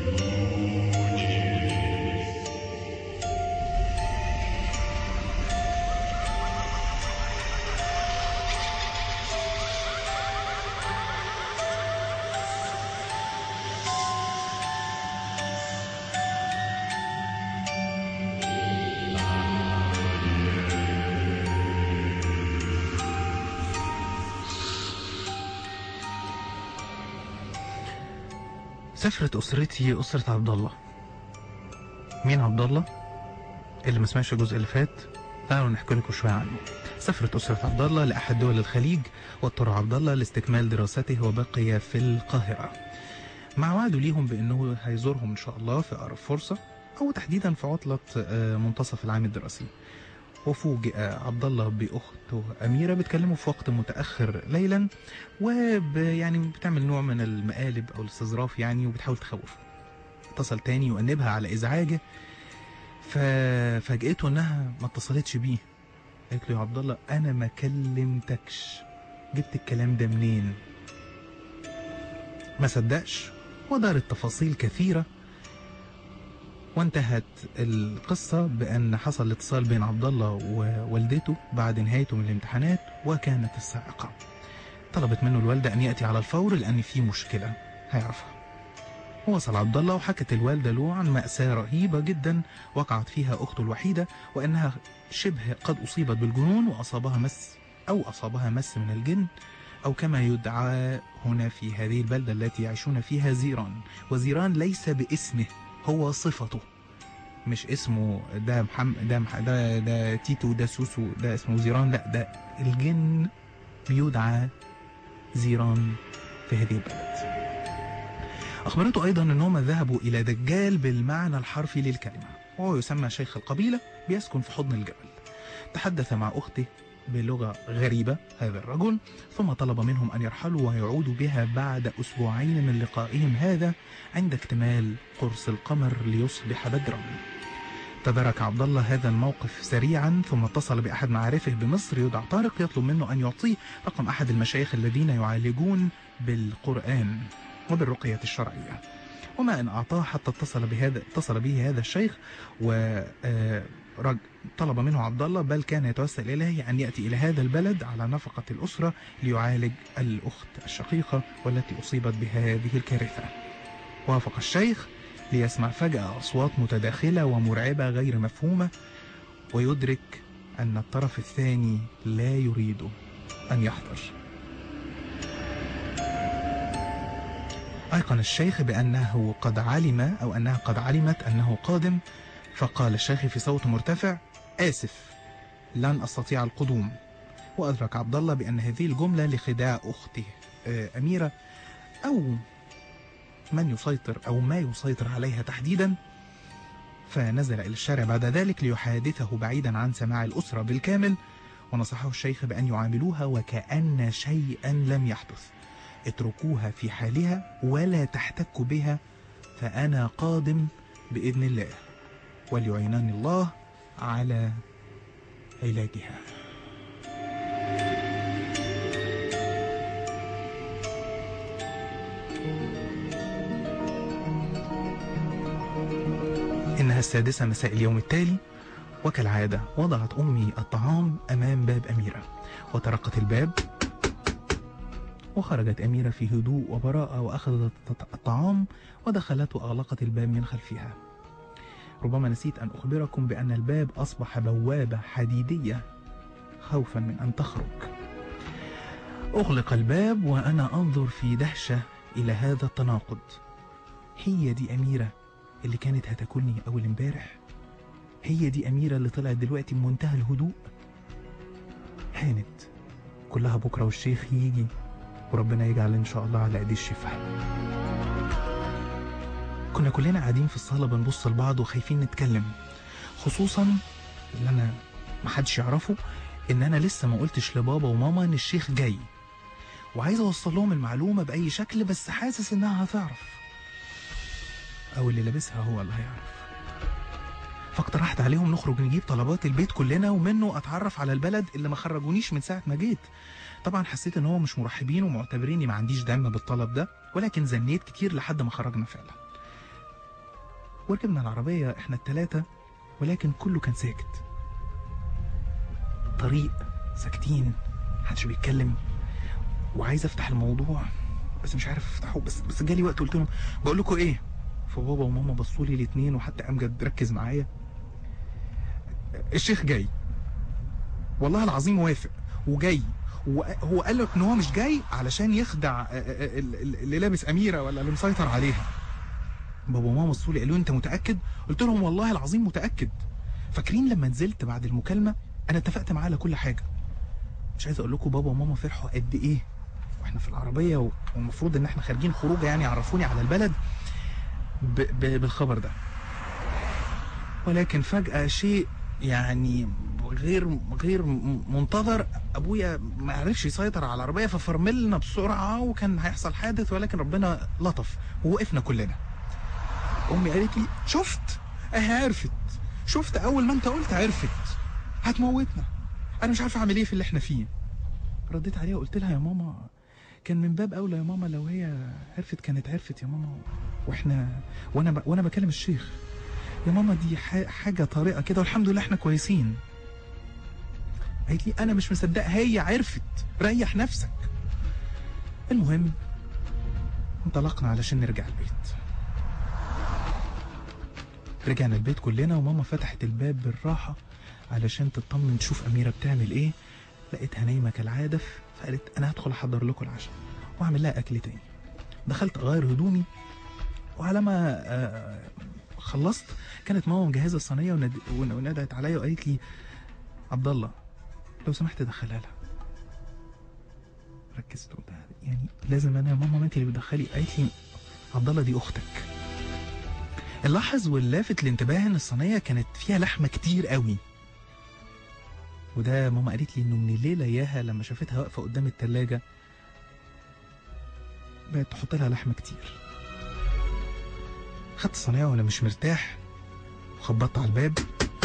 سافرت أسرتي أسرة عبد الله مين عبد الله؟ اللي ما سمعش الجزء اللي فات تعالوا نحكي لكم شوية عنه سافرت أسرة عبد الله لأحد دول الخليج واضطر عبد الله لاستكمال دراسته وبقي في القاهرة مع وعده ليهم بأنه هيزورهم إن شاء الله في أقرب فرصة أو تحديدا في عطلة آه، منتصف العام الدراسي وفوجئ عبد الله باخته اميره بتكلمه في وقت متاخر ليلا وب يعني بتعمل نوع من المقالب او الاستظراف يعني وبتحاول تخوفه اتصل تاني يؤنبها على ازعاجه ففاجئته انها ما اتصلتش بيه قالت له يا عبد الله انا ما كلمتكش جبت الكلام ده منين ما صدقش ودارت تفاصيل كثيره وانتهت القصة بأن حصل اتصال بين عبد الله ووالدته بعد نهايته من الامتحانات وكانت السائقة طلبت منه الوالدة أن يأتي على الفور لأن في مشكلة هيعرفها وصل عبد الله وحكت الوالدة له عن مأساة رهيبة جدا وقعت فيها أخته الوحيدة وأنها شبه قد أصيبت بالجنون وأصابها مس أو أصابها مس من الجن أو كما يدعى هنا في هذه البلدة التي يعيشون فيها زيران وزيران ليس باسمه هو صفته مش اسمه ده محمد ده مح... ده ده تيتو ده سوسو ده اسمه زيران لا ده الجن بيدعى زيران في هذه البلد أخبرته أيضا أنهم ذهبوا إلى دجال بالمعنى الحرفي للكلمة وهو يسمى شيخ القبيلة بيسكن في حضن الجبل تحدث مع أخته بلغة غريبة هذا الرجل ثم طلب منهم أن يرحلوا ويعودوا بها بعد أسبوعين من لقائهم هذا عند اكتمال قرص القمر ليصبح بدرا تدرك عبد الله هذا الموقف سريعا ثم اتصل بأحد معارفه بمصر يدعى طارق يطلب منه أن يعطيه رقم أحد المشايخ الذين يعالجون بالقرآن وبالرقية الشرعية وما أن أعطاه حتى اتصل بهذا اتصل به هذا الشيخ و رج... طلب منه عبد الله بل كان يتوسل إليه أن يأتي إلى هذا البلد على نفقة الأسرة ليعالج الأخت الشقيقة والتي أصيبت بهذه الكارثة وافق الشيخ ليسمع فجأة أصوات متداخلة ومرعبة غير مفهومة ويدرك أن الطرف الثاني لا يريد أن يحضر أيقن الشيخ بأنه قد علم أو أنها قد علمت أنه قادم فقال الشيخ في صوت مرتفع آسف لن أستطيع القدوم وأدرك عبد الله بأن هذه الجملة لخداع أخته أميرة أو من يسيطر أو ما يسيطر عليها تحديدا فنزل إلى الشارع بعد ذلك ليحادثه بعيدا عن سماع الأسرة بالكامل ونصحه الشيخ بأن يعاملوها وكأن شيئا لم يحدث اتركوها في حالها ولا تحتكوا بها فأنا قادم بإذن الله وليعينني الله على علاجها إنها السادسة مساء اليوم التالي وكالعادة وضعت أمي الطعام أمام باب أميرة وطرقت الباب وخرجت أميرة في هدوء وبراءة وأخذت الطعام ودخلت وأغلقت الباب من خلفها ربما نسيت أن أخبركم بأن الباب أصبح بوابة حديدية خوفا من أن تخرج أغلق الباب وأنا أنظر في دهشة إلى هذا التناقض هي دي أميرة اللي كانت هتاكلني أول امبارح هي دي أميرة اللي طلعت دلوقتي بمنتهى الهدوء هانت كلها بكرة والشيخ يجي وربنا يجعل إن شاء الله على أيدي الشفاء كنا كلنا قاعدين في الصالة بنبص لبعض وخايفين نتكلم خصوصا اللي أنا محدش يعرفه إن أنا لسه ما قلتش لبابا وماما إن الشيخ جاي وعايز أوصل لهم المعلومة بأي شكل بس حاسس إنها هتعرف أو اللي لابسها هو اللي هيعرف فاقترحت عليهم نخرج نجيب طلبات البيت كلنا ومنه اتعرف على البلد اللي ما خرجونيش من ساعه ما جيت طبعا حسيت ان هو مش مرحبين ومعتبريني ما عنديش دم بالطلب ده ولكن زنيت كتير لحد ما خرجنا فعلا وركبنا العربية احنا التلاتة ولكن كله كان ساكت طريق ساكتين محدش بيتكلم وعايز افتح الموضوع بس مش عارف افتحه بس بس جالي وقت قلت لهم بقول لكم ايه فبابا وماما بصوا لي الاثنين وحتى امجد ركز معايا الشيخ جاي والله العظيم وافق وجاي وهو قال لك ان هو مش جاي علشان يخدع اللي لابس اميره ولا اللي مسيطر عليها بابا وماما بصوا لي قالوا لي انت متاكد قلت لهم والله العظيم متاكد فاكرين لما نزلت بعد المكالمه انا اتفقت معاه على كل حاجه مش عايز اقول لكم بابا وماما فرحوا قد ايه واحنا في العربيه والمفروض ان احنا خارجين خروجه يعني عرفوني على البلد ب ب بالخبر ده ولكن فجاه شيء يعني غير غير منتظر ابويا ما عرفش يسيطر على العربيه ففرملنا بسرعه وكان هيحصل حادث ولكن ربنا لطف ووقفنا كلنا امي قالت لي شفت اهي عرفت شفت اول ما انت قلت عرفت هتموتنا انا مش عارف اعمل ايه في اللي احنا فيه رديت عليها وقلت لها يا ماما كان من باب اولى يا ماما لو هي عرفت كانت عرفت يا ماما واحنا وانا ب... وانا بكلم الشيخ يا ماما دي ح... حاجه طارئه كده والحمد لله احنا كويسين قالت لي انا مش مصدقه هي عرفت ريح نفسك المهم انطلقنا علشان نرجع البيت رجعنا البيت كلنا وماما فتحت الباب بالراحه علشان تطمن تشوف أميرة بتعمل إيه لقيتها نايمة كالعادة فقالت أنا هدخل أحضر لكم العشاء وأعمل لها أكل تاني دخلت أغير هدومي وعلى ما آه خلصت كانت ماما مجهزة الصينية وند... ونادت عليا وقالت لي عبد الله لو سمحت دخلها لها ركزت قلتها يعني لازم انا يا ماما ما انت اللي بتدخلي قالت لي عبد الله دي اختك اللاحظ واللافت الانتباه ان الصينيه كانت فيها لحمه كتير قوي وده ماما قالت لي انه من الليله اياها لما شافتها واقفه قدام التلاجة بقت تحط لها لحمه كتير خدت الصينيه وانا مش مرتاح وخبطت على الباب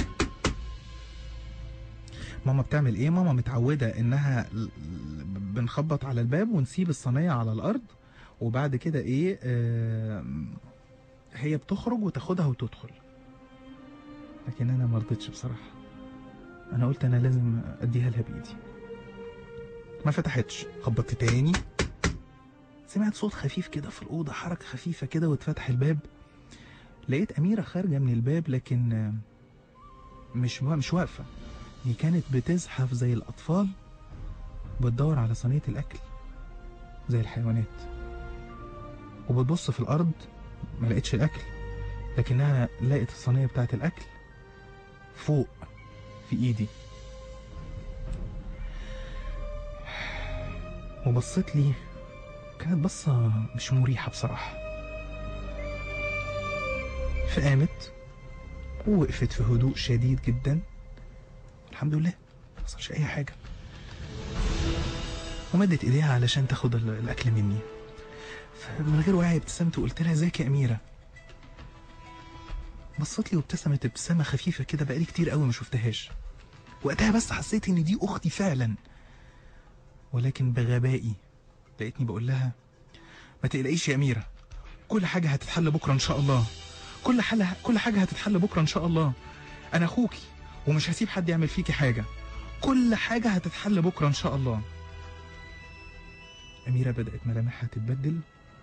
ماما بتعمل ايه ماما متعوده انها بنخبط على الباب ونسيب الصينيه على الارض وبعد كده ايه آه هي بتخرج وتاخدها وتدخل لكن انا ما رضيتش بصراحه انا قلت انا لازم اديها لها بايدي ما فتحتش خبطت تاني سمعت صوت خفيف كده في الاوضه حركه خفيفه كده واتفتح الباب لقيت اميره خارجه من الباب لكن مش مش واقفه هي كانت بتزحف زي الاطفال بتدور على صينيه الاكل زي الحيوانات وبتبص في الارض ما لقيتش الاكل لكنها لقت الصينيه بتاعت الاكل فوق في ايدي وبصت لي كانت بصة مش مريحة بصراحة فقامت ووقفت في هدوء شديد جدا الحمد لله ما حصلش اي حاجة ومدت ايديها علشان تاخد الاكل مني فمن غير وعي ابتسمت وقلت لها ازيك يا اميره بصت لي وابتسمت ابتسامه خفيفه كده بقالي كتير قوي ما شفتهاش وقتها بس حسيت ان دي اختي فعلا ولكن بغبائي لقيتني بقول لها ما تقلقيش يا اميره كل حاجه هتتحل بكره ان شاء الله كل حاجه كل حاجه هتتحل بكره ان شاء الله انا اخوكي ومش هسيب حد يعمل فيكي حاجه كل حاجه هتتحل بكره ان شاء الله اميره بدات ملامحها تتبدل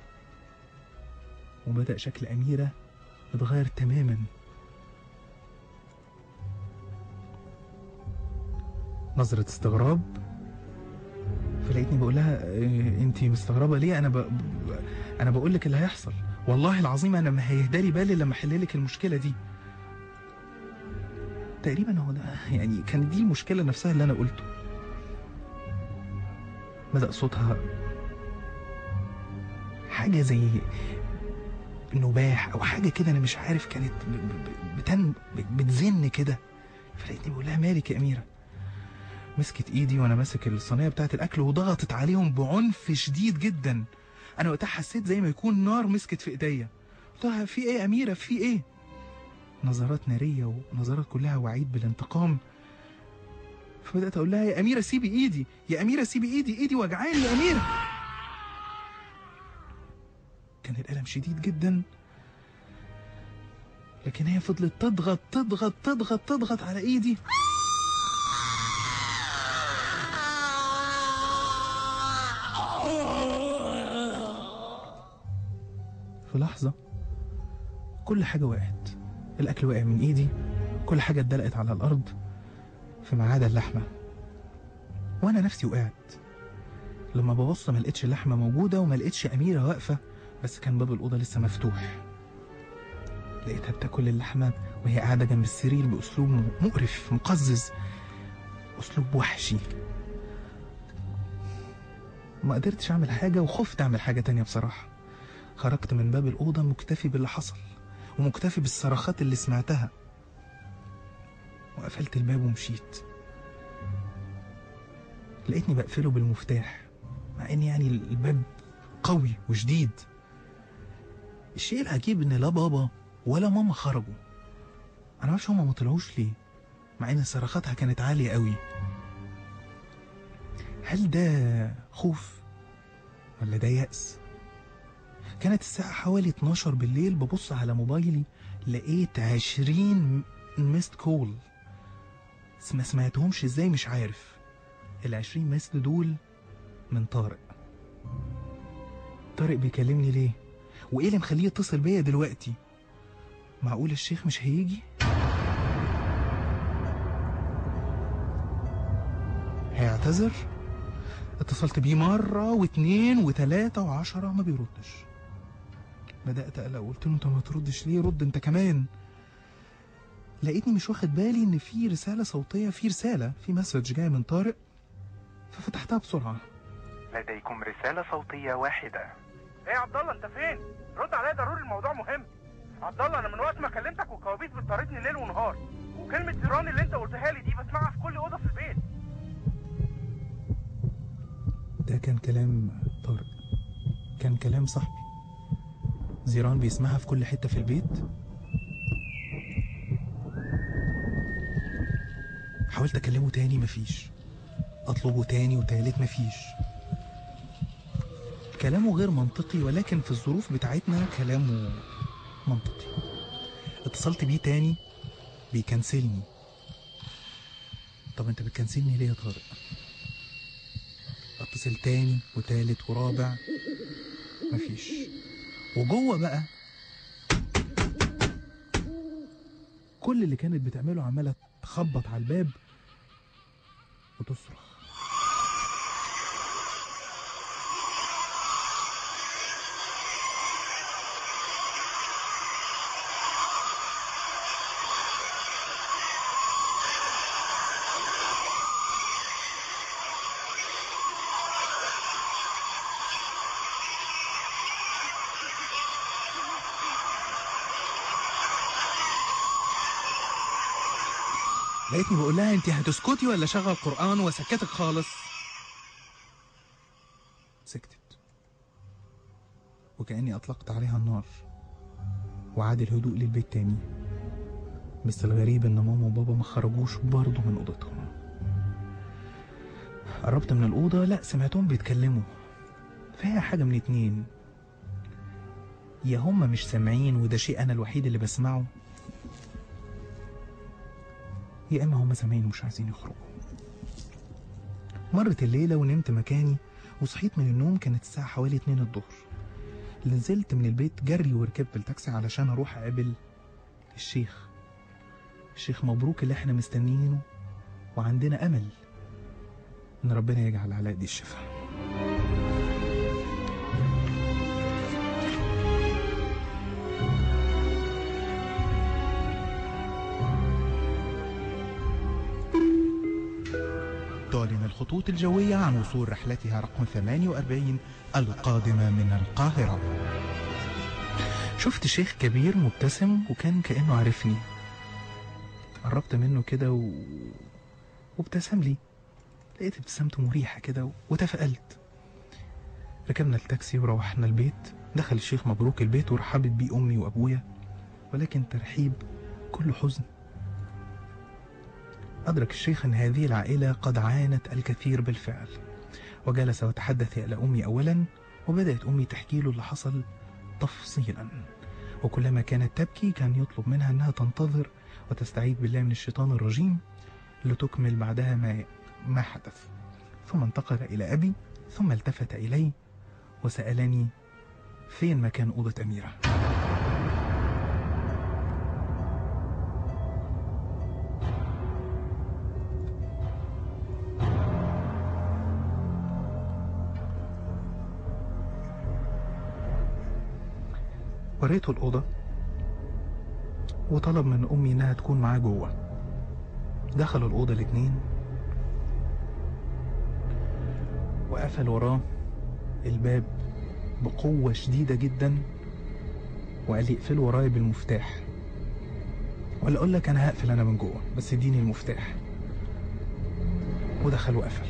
وبدا شكل اميره اتغير تماما نظرة استغراب فلقيتني بقول لها انت مستغربة ليه انا ب... انا بقول لك اللي هيحصل والله العظيم انا ما هيهدالي بالي لما احل لك المشكلة دي تقريبا هو ده يعني كانت دي المشكلة نفسها اللي انا قلته بدأ صوتها حاجة زي نباح او حاجه كده انا مش عارف كانت بتن بتزن كده فلقيتني بقول لها مالك يا اميره مسكت ايدي وانا ماسك الصينيه بتاعت الاكل وضغطت عليهم بعنف شديد جدا انا وقتها حسيت زي ما يكون نار مسكت في ايديا قلت لها في ايه يا اميره في ايه نظرات ناريه ونظرات كلها وعيد بالانتقام فبدات اقول لها يا اميره سيبي ايدي يا اميره سيبي ايدي ايدي وجعاني يا اميره كان الألم شديد جدا لكن هي فضلت تضغط تضغط تضغط تضغط على ايدي في لحظة كل حاجة وقعت الأكل وقع من إيدي كل حاجة اتدلقت على الأرض فيما عدا اللحمة وأنا نفسي وقعت لما ببص ما لقيتش اللحمة موجودة وما لقيتش أميرة واقفة بس كان باب الأوضة لسه مفتوح لقيتها بتاكل اللحمة وهي قاعدة جنب السرير بأسلوب مقرف مقزز أسلوب وحشي ما قدرتش أعمل حاجة وخفت أعمل حاجة تانية بصراحة خرجت من باب الأوضة مكتفي باللي حصل ومكتفي بالصراخات اللي سمعتها وقفلت الباب ومشيت لقيتني بقفله بالمفتاح مع ان يعني الباب قوي وشديد الشيء العجيب ان لا بابا ولا ماما خرجوا انا معرفش هما ما طلعوش ليه مع ان صراخاتها كانت عاليه قوي هل ده خوف ولا ده يأس كانت الساعة حوالي 12 بالليل ببص على موبايلي لقيت 20 ميست كول ما سمعتهمش ازاي مش عارف ال 20 ميست دول من طارق طارق بيكلمني ليه وايه اللي مخليه يتصل بيا دلوقتي معقول الشيخ مش هيجي هيعتذر اتصلت بيه مرة واتنين وتلاتة وعشرة ما بيردش بدأت أقلق قلت له أنت ما تردش ليه رد أنت كمان لقيتني مش واخد بالي إن في رسالة صوتية في رسالة في مسج جاي من طارق ففتحتها بسرعة لديكم رسالة صوتية واحدة ايه يا عبد الله انت فين؟ رد عليا ضروري الموضوع مهم. عبد الله انا من وقت ما كلمتك والكوابيس بتطاردني ليل ونهار. وكلمة زيران اللي انت قلتها لي دي بسمعها في كل اوضة في البيت. ده كان كلام طارق كان كلام صاحبي زيران بيسمعها في كل حتة في البيت حاولت أكلمه تاني مفيش أطلبه تاني وتالت مفيش كلامه غير منطقي ولكن في الظروف بتاعتنا كلامه منطقي اتصلت بيه تاني بيكنسلني طب انت بتكنسلني ليه يا طارق اتصل تاني وتالت ورابع مفيش وجوه بقى كل اللي كانت بتعمله عماله تخبط على الباب وتصرخ لقيتني بقول لها انت هتسكتي ولا شغل قرآن وسكتك خالص سكتت وكأني أطلقت عليها النار وعاد الهدوء للبيت تاني بس الغريب إن ماما وبابا ما خرجوش برضه من أوضتهم قربت من الأوضة لا سمعتهم بيتكلموا فهي حاجة من اتنين يا هما مش سامعين وده شيء أنا الوحيد اللي بسمعه يا اما هم سامعين ومش عايزين يخرجوا مرت الليلة ونمت مكاني وصحيت من النوم كانت الساعة حوالي 2 الظهر نزلت من البيت جري وركبت التاكسي علشان اروح اقابل الشيخ الشيخ مبروك اللي احنا مستنيينه وعندنا امل ان ربنا يجعل على ايدي الشفاء تعلن الخطوط الجوية عن وصول رحلتها رقم 48 القادمة من القاهرة شفت شيخ كبير مبتسم وكان كأنه عارفني قربت منه كده و... وابتسم لي لقيت ابتسامته مريحة كده وتفائلت ركبنا التاكسي وروحنا البيت دخل الشيخ مبروك البيت ورحبت بيه أمي وأبويا ولكن ترحيب كله حزن أدرك الشيخ أن هذه العائلة قد عانت الكثير بالفعل وجلس وتحدث إلى أمي أولا وبدأت أمي تحكي له اللي حصل تفصيلا وكلما كانت تبكي كان يطلب منها أنها تنتظر وتستعيذ بالله من الشيطان الرجيم لتكمل بعدها ما ما حدث ثم انتقل إلى أبي ثم التفت إلي وسألني فين مكان أوضة أميرة وريته الأوضة وطلب من أمي إنها تكون معاه جوه دخلوا الأوضة الاتنين وقفل وراه الباب بقوة شديدة جدا وقال لي اقفله ورايا بالمفتاح ولا اقول لك انا هقفل انا من جوه بس اديني المفتاح ودخل وقفل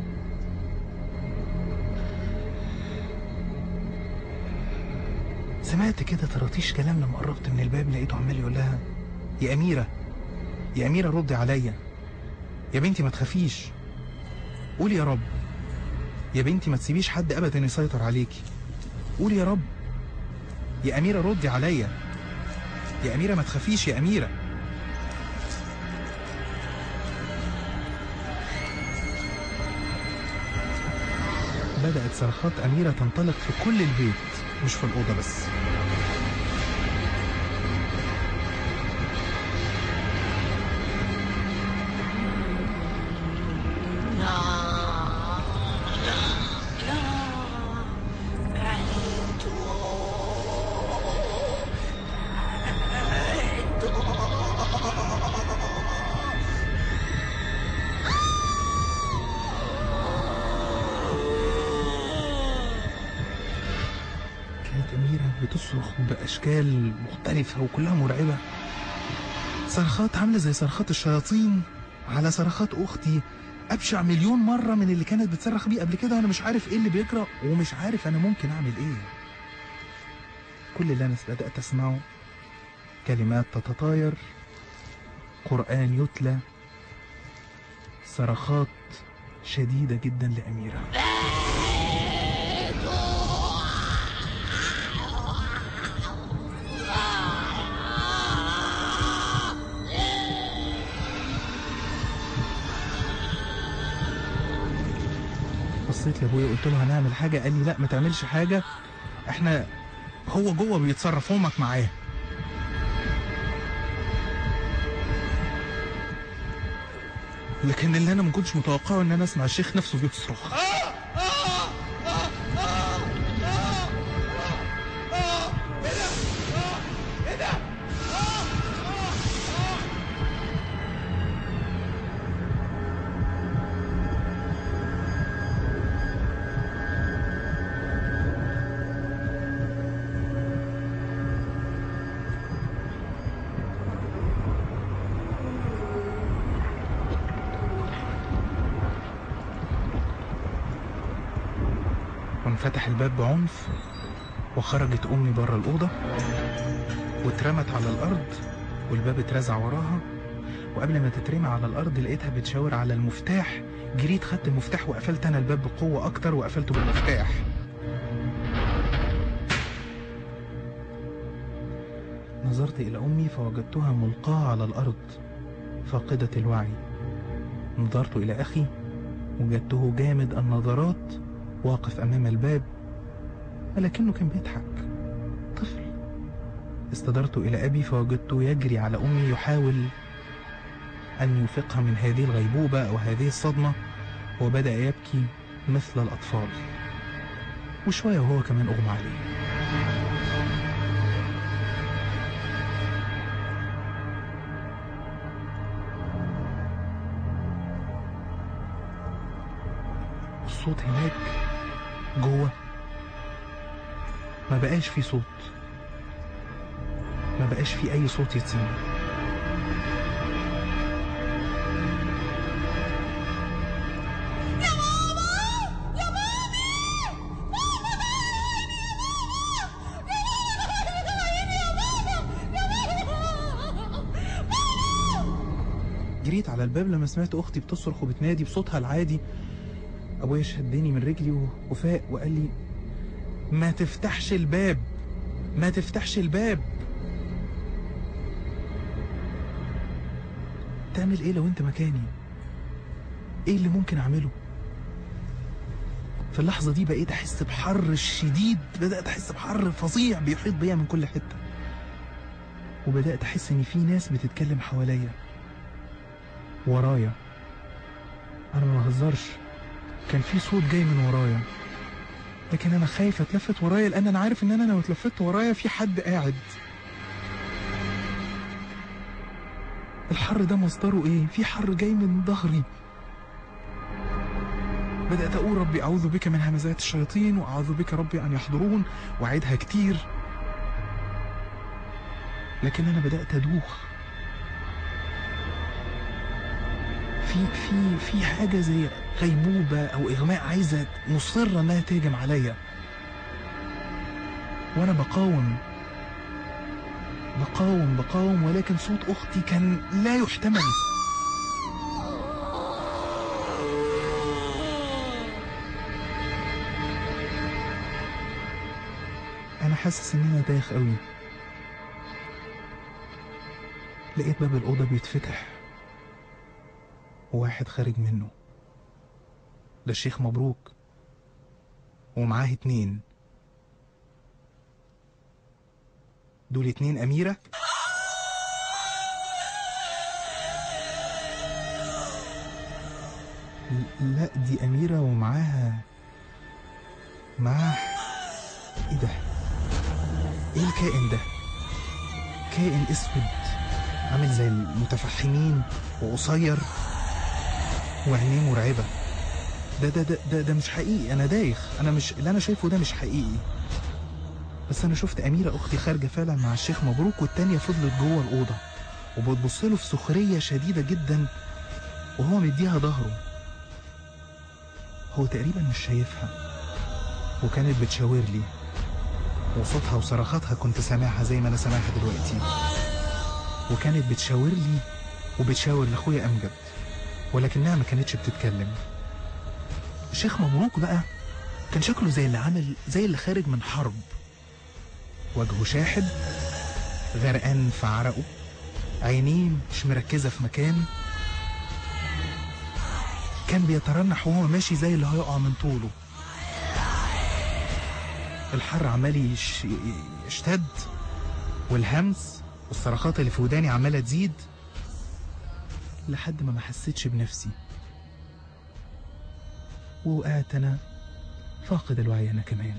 سمعت كده طراطيش كلام لما قربت من الباب لقيته عمال يقول لها يا أميرة يا أميرة ردي عليا يا بنتي ما تخافيش قولي يا رب يا بنتي ما تسيبيش حد أبدا يسيطر عليكي قولي يا رب يا أميرة ردي عليا يا أميرة ما تخافيش يا أميرة بدأت صرخات أميرة تنطلق في كل البيت مش في الأوضة بس كانت أميرة بتصرخ بأشكال مختلفة وكلها مرعبة صرخات عاملة زي صرخات الشياطين على صرخات أختي أبشع مليون مرة من اللي كانت بتصرخ بيه قبل كده وأنا مش عارف إيه اللي بيجرى ومش عارف أنا ممكن أعمل إيه كل اللي أنا بدأت أسمعه كلمات تتطاير قرآن يتلى صرخات شديدة جدا لأميرة بصيت لابويا قلت له هنعمل حاجه قال لي لا ما تعملش حاجه احنا هو جوه بيتصرف امك معاه لكن اللي انا ما كنتش متوقعه ان انا اسمع الشيخ نفسه بيصرخ وانفتح الباب بعنف وخرجت امي بره الاوضه واترمت على الارض والباب اترزع وراها وقبل ما تترمي على الارض لقيتها بتشاور على المفتاح جريت خدت المفتاح وقفلت انا الباب بقوه اكتر وقفلته بالمفتاح نظرت الى امي فوجدتها ملقاه على الارض فاقده الوعي نظرت الى اخي وجدته جامد النظرات واقف أمام الباب ولكنه كان بيضحك طفل استدرت إلى أبي فوجدته يجري على أمي يحاول أن يفقها من هذه الغيبوبة أو هذه الصدمة وبدأ يبكي مثل الأطفال وشوية وهو كمان أغمى عليه الصوت هناك جوه ما بقاش في صوت ما بقاش في اي صوت يتسمع جريت على الباب لما سمعت اختي بتصرخ وبتنادي بصوتها العادي ابويا شدني من رجلي و- وفاق وقال لي ما تفتحش الباب ما تفتحش الباب تعمل ايه لو انت مكاني ايه اللي ممكن اعمله في اللحظة دي بقيت أحس بحر شديد بدأت أحس بحر فظيع بيحيط بيا من كل حتة وبدأت أحس إن في ناس بتتكلم حواليا ورايا أنا ما بهزرش كان في صوت جاي من ورايا لكن أنا خايف أتلفت ورايا لأن أنا عارف إن أنا لو اتلفت ورايا في حد قاعد الحر ده مصدره إيه؟ في حر جاي من ظهري بدأت أقول ربي أعوذ بك من همزات الشياطين وأعوذ بك ربي أن يحضرون وأعيدها كتير لكن أنا بدأت أدوخ في في في حاجة زي غيبوبة أو إغماء عايزة مصرة إنها تهجم عليا وأنا بقاوم بقاوم بقاوم ولكن صوت أختي كان لا يحتمل انا حاسس ان انا دايخ قوي لقيت باب الاوضه بيتفتح وواحد خارج منه ده الشيخ مبروك ومعاه اتنين دول اتنين اميره ل- لا دي اميره ومعاها معاها ايه ده ايه الكائن ده كائن اسود عامل زي المتفحمين وقصير وعينيه مرعبة ده ده ده ده, ده مش حقيقي انا دايخ انا مش اللي انا شايفه ده مش حقيقي بس انا شفت اميرة اختي خارجة فعلا مع الشيخ مبروك والتانية فضلت جوه الاوضة وبتبص له في سخرية شديدة جدا وهو مديها ظهره هو تقريبا مش شايفها وكانت بتشاور لي وصوتها وصرخاتها كنت سامعها زي ما انا سامعها دلوقتي وكانت بتشاور لي وبتشاور لاخويا امجد ولكنها ما كانتش بتتكلم الشيخ مبروك بقى كان شكله زي اللي عامل زي اللي خارج من حرب وجهه شاحب غرقان في عرقه عينيه مش مركزة في مكان كان بيترنح وهو ماشي زي اللي هيقع من طوله الحر عمال يش- يشتد والهمس والصرخات اللي في وداني عمالة تزيد لحد ما ما حسيتش بنفسي ووقعت أنا فاقد الوعي أنا كمان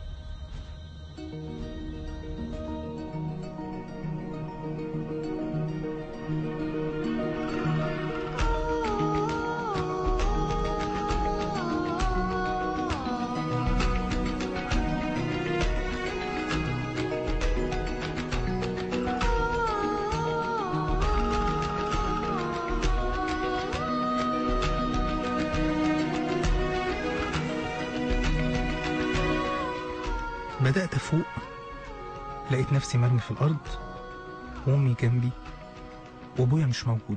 بدأت أفوق لقيت نفسي مرمي في الأرض وأمي جنبي وأبويا مش موجود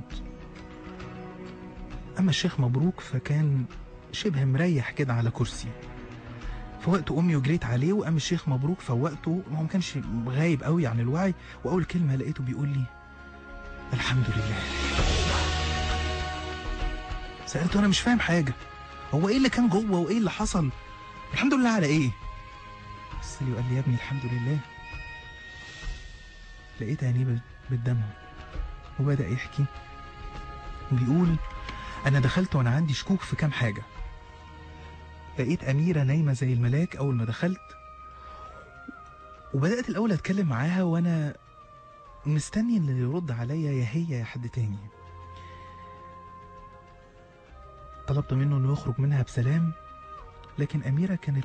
أما الشيخ مبروك فكان شبه مريح كده على كرسي فوقت أمي وجريت عليه وقام الشيخ مبروك فوقته هو ما كانش غايب قوي عن الوعي وأول كلمة لقيته بيقول لي الحمد لله سألته أنا مش فاهم حاجة هو إيه اللي كان جوه وإيه اللي حصل الحمد لله على إيه بص لي وقال لي يا ابني الحمد لله لقيت عينيه بت- بالدمع وبدأ يحكي بيقول أنا دخلت وأنا عندي شكوك في كام حاجة لقيت أميرة نايمة زي الملاك أول ما دخلت وبدأت الأول أتكلم معاها وأنا مستني اللي يرد عليا يا هي يا حد تاني طلبت منه إنه يخرج منها بسلام لكن أميرة كانت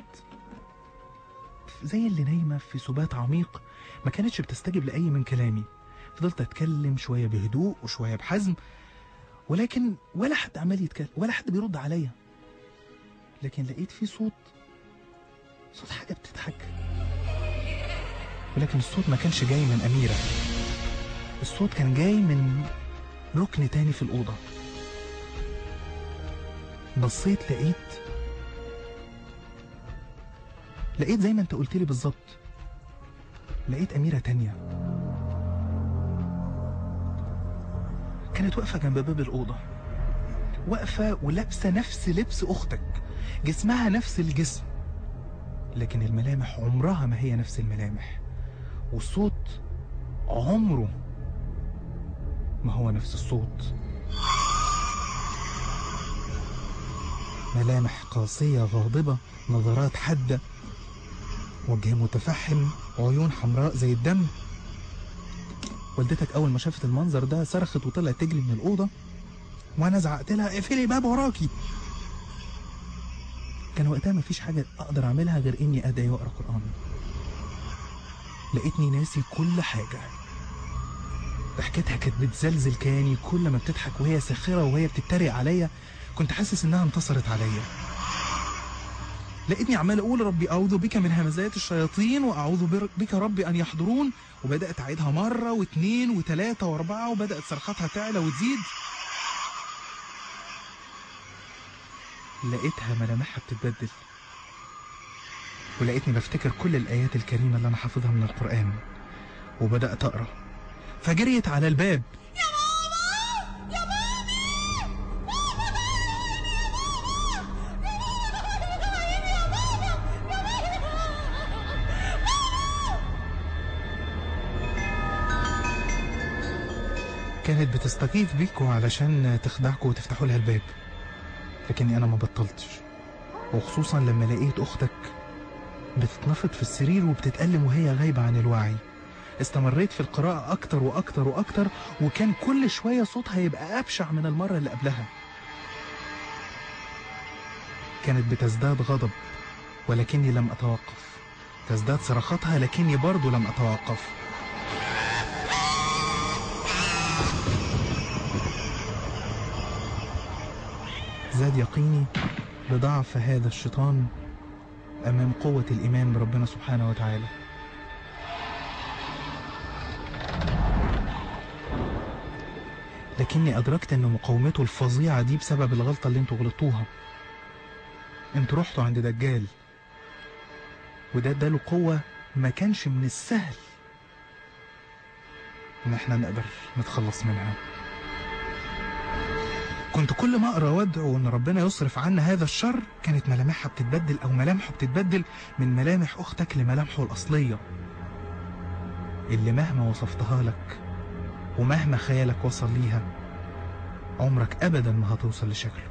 زي اللي نايمة في سبات عميق ما كانتش بتستجب لأي من كلامي فضلت أتكلم شوية بهدوء وشوية بحزم ولكن ولا حد عمال يتكلم ولا حد بيرد عليا لكن لقيت في صوت صوت حاجة بتضحك ولكن الصوت ما كانش جاي من أميرة الصوت كان جاي من ركن تاني في الأوضة بصيت لقيت لقيت زي ما انت قلت لي بالظبط لقيت أميرة تانية كانت واقفة جنب باب الأوضة واقفة ولابسة نفس لبس أختك جسمها نفس الجسم لكن الملامح عمرها ما هي نفس الملامح والصوت عمره ما هو نفس الصوت ملامح قاسية غاضبة نظرات حادة وجه متفحم وعيون حمراء زي الدم والدتك أول ما شافت المنظر ده صرخت وطلعت تجري من الأوضة وأنا زعقت لها اقفلي الباب وراكي كان وقتها مفيش حاجة أقدر أعملها غير إني أدعي وأقرأ قرآن لقيتني ناسي كل حاجة ضحكتها كانت بتزلزل كياني كل ما بتضحك وهي ساخرة وهي بتتريق عليا كنت حاسس إنها انتصرت عليا لقيتني عمال أقول ربي أعوذ بك من همزات الشياطين وأعوذ بر- بك ربي أن يحضرون وبدأت أعيدها مرة واثنين وثلاثة وأربعة وبدأت صرخاتها تعلى وتزيد لقيتها ملامحها بتتبدل ولقيتني بفتكر كل الآيات الكريمة اللي أنا حافظها من القرآن وبدأت أقرأ فجريت على الباب كانت بتستغيث بيكوا علشان تخدعكوا وتفتحوا لها الباب لكني أنا ما بطلتش وخصوصا لما لقيت أختك بتتنفض في السرير وبتتألم وهي غايبة عن الوعي استمريت في القراءة أكتر وأكتر وأكتر وكان كل شوية صوتها يبقى أبشع من المرة اللي قبلها كانت بتزداد غضب ولكني لم أتوقف تزداد صرخاتها لكني برضو لم أتوقف زاد يقيني بضعف هذا الشيطان أمام قوة الإيمان بربنا سبحانه وتعالى لكني أدركت أن مقاومته الفظيعة دي بسبب الغلطة اللي انتوا غلطوها انتوا رحتوا عند دجال وده اداله قوة ما كانش من السهل ان احنا نقدر نتخلص منها كنت كل ما اقرا وادعو ان ربنا يصرف عنا هذا الشر كانت ملامحها بتتبدل او ملامحه بتتبدل من ملامح اختك لملامحه الاصليه اللي مهما وصفتها لك ومهما خيالك وصل ليها عمرك ابدا ما هتوصل لشكله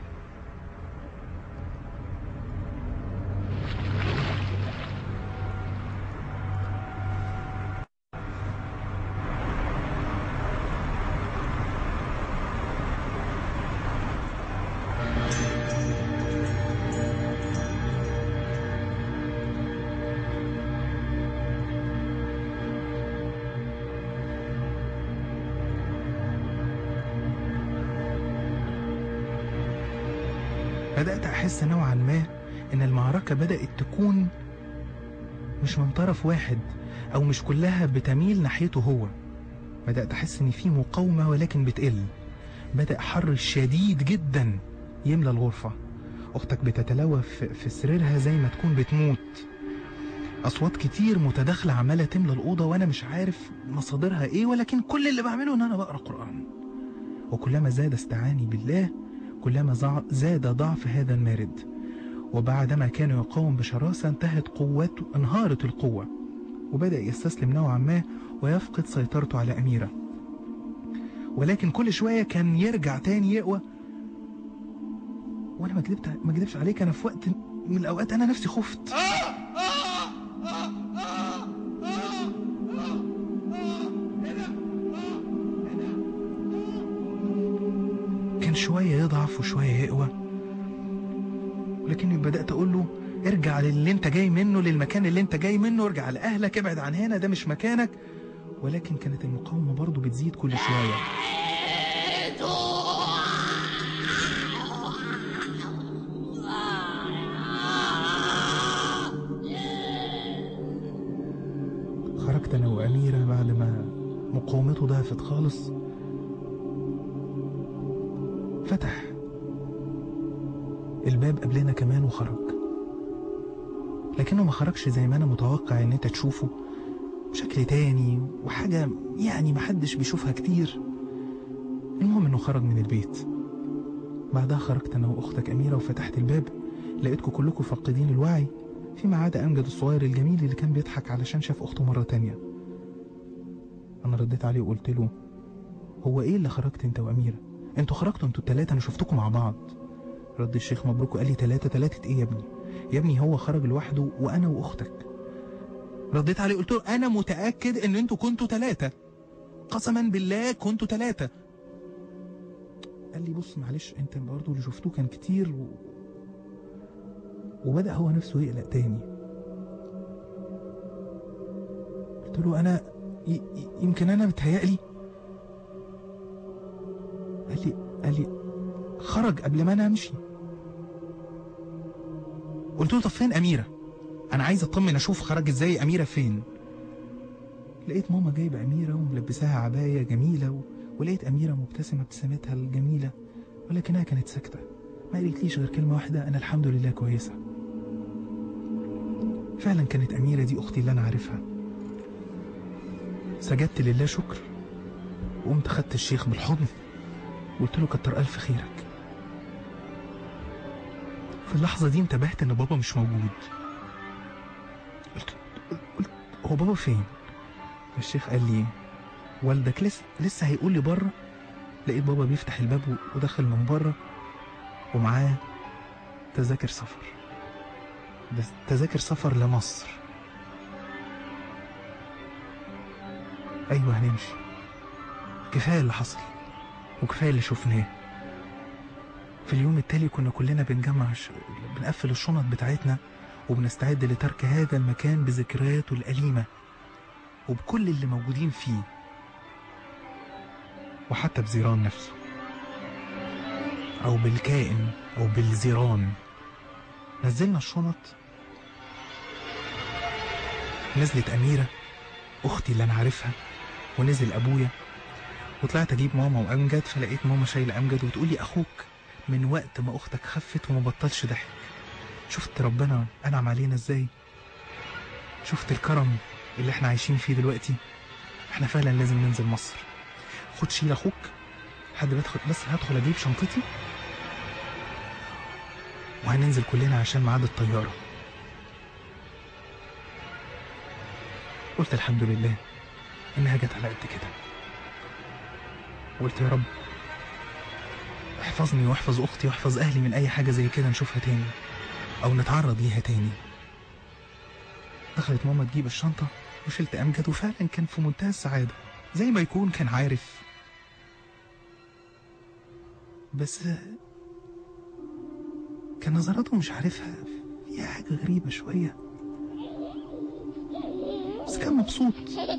بدأت أحس نوعا ما إن المعركة بدأت تكون مش من طرف واحد أو مش كلها بتميل ناحيته هو بدأت أحس إن في مقاومة ولكن بتقل بدأ حر شديد جدا يملى الغرفة أختك بتتلوى في في سريرها زي ما تكون بتموت أصوات كتير متداخلة عمالة تملى الأوضة وأنا مش عارف مصادرها إيه ولكن كل اللي بعمله إن أنا بقرأ قرآن وكلما زاد استعاني بالله كلما زع- زاد ضعف هذا المارد وبعدما كان يقاوم بشراسة انتهت قوته انهارت القوة وبدأ يستسلم نوعا ما ويفقد سيطرته على أميرة ولكن كل شوية كان يرجع تاني يقوى وأنا ما كدبت ما كدبش عليك أنا في وقت من الأوقات أنا نفسي خفت كان شوية يضعف وشوية يقوى ولكني بدأت أقول له ارجع للي انت جاي منه للمكان اللي انت جاي منه ارجع لأهلك ابعد عن هنا ده مش مكانك ولكن كانت المقاومة برضو بتزيد كل شوية خرجت أنا وأميرة بعد ما مقاومته ضعفت خالص فتح الباب قبلنا كمان وخرج لكنه ما خرجش زي ما انا متوقع ان انت تشوفه شكل تاني وحاجة يعني محدش بيشوفها كتير المهم انه خرج من البيت بعدها خرجت انا واختك اميرة وفتحت الباب لقيتكم كلكم فاقدين الوعي فيما عدا امجد الصغير الجميل اللي كان بيضحك علشان شاف اخته مرة تانية انا رديت عليه وقلت له هو ايه اللي خرجت انت واميرة انتوا خرجتوا انتوا التلاتة انا شفتكم مع بعض رد الشيخ مبروك وقال لي تلاتة تلاتة ايه يا ابني يا ابني هو خرج لوحده وانا واختك رديت عليه قلت له انا متاكد ان انتوا كنتوا ثلاثه قسما بالله كنتوا ثلاثه قال لي بص معلش انت برضه اللي شفتوه كان كتير و... وبدا هو نفسه يقلق تاني قلت له انا ي... ي- يمكن انا متهيألي قال لي قال لي خرج قبل ما انا امشي قلت له طب فين اميره انا عايز اطمن اشوف خرج ازاي اميره فين لقيت ماما جايبه اميره وملبساها عبايه جميله و... ولقيت اميره مبتسمه ابتسامتها الجميله ولكنها كانت ساكته ما قالتليش غير كلمه واحده انا الحمد لله كويسه فعلا كانت اميره دي اختي اللي انا عارفها سجدت لله شكر وقمت خدت الشيخ بالحضن وقلت له كتر الف خيرك في اللحظه دي انتبهت ان بابا مش موجود قلت, قلت هو بابا فين؟ الشيخ قال لي والدك لسه لسه هيقول لي بره لقيت بابا بيفتح الباب و- ودخل من بره ومعاه تذاكر سفر بس تذاكر سفر لمصر ايوه هنمشي كفايه اللي حصل وكفايه اللي شفناه في اليوم التالي كنا كلنا بنجمع ش... بنقفل الشنط بتاعتنا وبنستعد لترك هذا المكان بذكرياته الأليمة وبكل اللي موجودين فيه وحتى بزيران نفسه أو بالكائن أو بالزيران نزلنا الشنط نزلت أميرة أختي اللي أنا عارفها ونزل أبويا وطلعت أجيب ماما وأمجد فلقيت ماما شايلة أمجد وتقولي أخوك من وقت ما أختك خفت وما بطلش ضحك شفت ربنا أنعم علينا إزاي شفت الكرم اللي احنا عايشين فيه دلوقتي احنا فعلا لازم ننزل مصر خد شيل أخوك حد بدخل بس هدخل أجيب شنطتي وهننزل كلنا عشان ميعاد الطيارة قلت الحمد لله إنها جت على قد كده قلت يا رب احفظني واحفظ أختي واحفظ أهلي من أي حاجة زي كده نشوفها تاني أو نتعرض ليها تاني دخلت ماما تجيب الشنطة وشلت أمجد وفعلا كان في منتهى السعادة زي ما يكون كان عارف بس كان نظراته مش عارفها فيها حاجة غريبة شوية بس كان مبسوط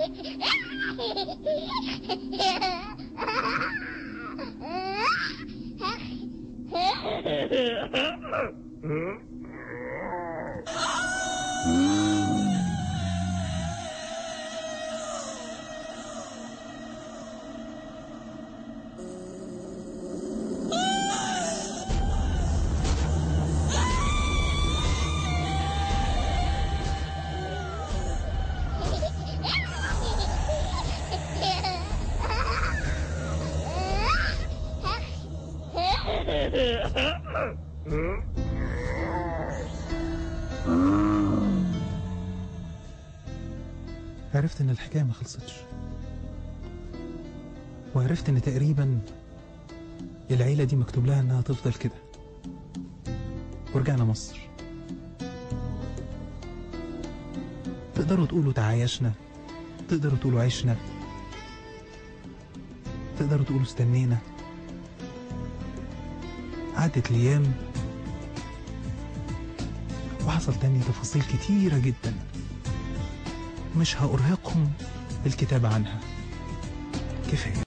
عرفت ان الحكاية ما خلصتش وعرفت ان تقريبا العيلة دي مكتوب لها انها تفضل كده ورجعنا مصر تقدروا تقولوا تعايشنا تقدروا تقولوا عشنا تقدروا تقولوا استنينا عدت الايام وحصل تاني تفاصيل كتيرة جدا مش هأرهقهم بالكتابة عنها كفاية